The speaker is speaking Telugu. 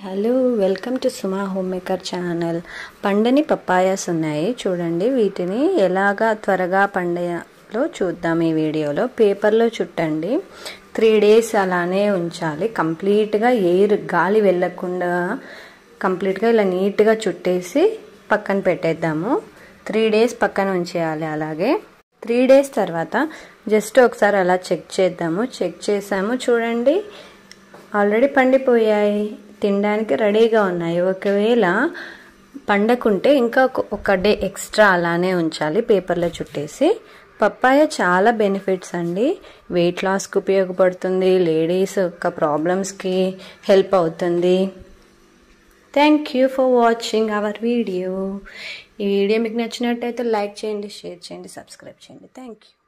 hello welcome to Suma home maker channel పండని పప్పాయాస్ ఉన్నాయి చూడండి వీటిని ఎలాగా త్వరగా పండలో చూద్దాం ఈ వీడియోలో పేపర్లో చుట్టండి త్రీ డేస్ అలానే ఉంచాలి కంప్లీట్గా ఎయిర్ గాలి వెళ్ళకుండా కంప్లీట్గా ఇలా నీట్గా చుట్టేసి పక్కన పెట్టేద్దాము త్రీ డేస్ పక్కన ఉంచేయాలి అలాగే త్రీ డేస్ తర్వాత జస్ట్ ఒకసారి అలా చెక్ చేద్దాము చెక్ చేసాము చూడండి ఆల్రెడీ పండిపోయాయి తినడానికి రెడీగా ఉన్నాయి ఒకవేళ పండకుంటే ఇంకా ఒక డే ఎక్స్ట్రా అలానే ఉంచాలి పేపర్లో చుట్టేసి పప్పాయ చాలా బెనిఫిట్స్ అండి వెయిట్ లాస్కి ఉపయోగపడుతుంది లేడీస్ యొక్క ప్రాబ్లమ్స్కి హెల్ప్ అవుతుంది thank you for watching our video ఈ వీడియో మీకు నచ్చినట్టయితే లైక్ చేయండి షేర్ చేయండి సబ్స్క్రైబ్ చేయండి థ్యాంక్ యూ